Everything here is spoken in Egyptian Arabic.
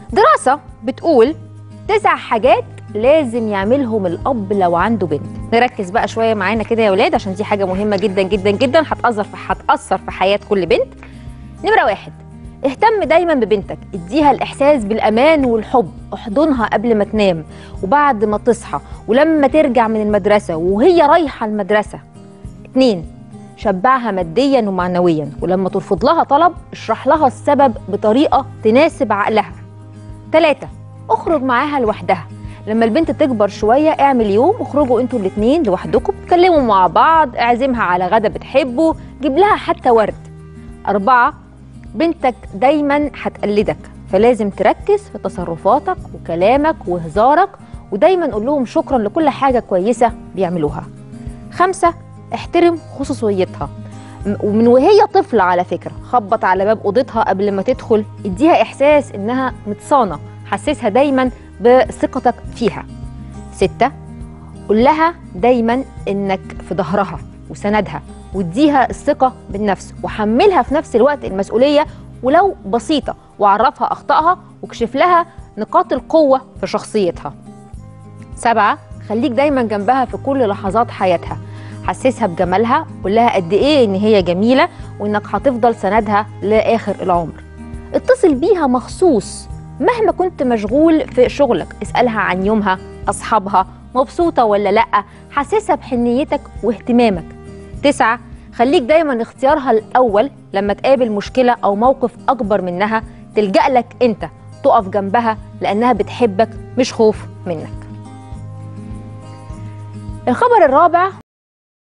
دراسة بتقول تسع حاجات لازم يعملهم الأب لو عنده بنت نركز بقى شوية معانا كده يا ولاد عشان دي حاجة مهمة جدا جدا جدا هتأثر في هتأثر في حياة كل بنت نمرة واحد اهتم دايما ببنتك اديها الإحساس بالأمان والحب احضنها قبل ما تنام وبعد ما تصحى ولما ترجع من المدرسة وهي رايحة المدرسة اتنين شبعها ماديا ومعنويا ولما ترفض لها طلب اشرح لها السبب بطريقة تناسب عقلها تلاتة اخرج معاها لوحدها لما البنت تكبر شوية اعمل يوم اخرجوا انتوا الاتنين لوحدكم اتكلموا مع بعض اعزمها على غدا بتحبه جيب لها حتى ورد أربعة بنتك دايما هتقلدك فلازم تركز في تصرفاتك وكلامك وهزارك ودايما قول لهم شكرا لكل حاجة كويسة بيعملوها خمسة احترم خصوصيتها م- ومن وهي طفلة على فكرة خبط على باب أوضتها قبل ما تدخل اديها إحساس إنها متصانة حسسها دايما بثقتك فيها ستة قول لها دايما إنك في ظهرها وسندها واديها الثقة بالنفس وحملها في نفس الوقت المسؤولية ولو بسيطة وعرفها أخطائها واكشف لها نقاط القوة في شخصيتها سبعة خليك دايما جنبها في كل لحظات حياتها حسسها بجمالها قول لها قد ايه ان هي جميله وانك هتفضل سندها لاخر العمر اتصل بيها مخصوص مهما كنت مشغول في شغلك اسالها عن يومها اصحابها مبسوطه ولا لا حسسها بحنيتك واهتمامك تسعة خليك دايما اختيارها الاول لما تقابل مشكله او موقف اكبر منها تلجا لك انت تقف جنبها لانها بتحبك مش خوف منك الخبر الرابع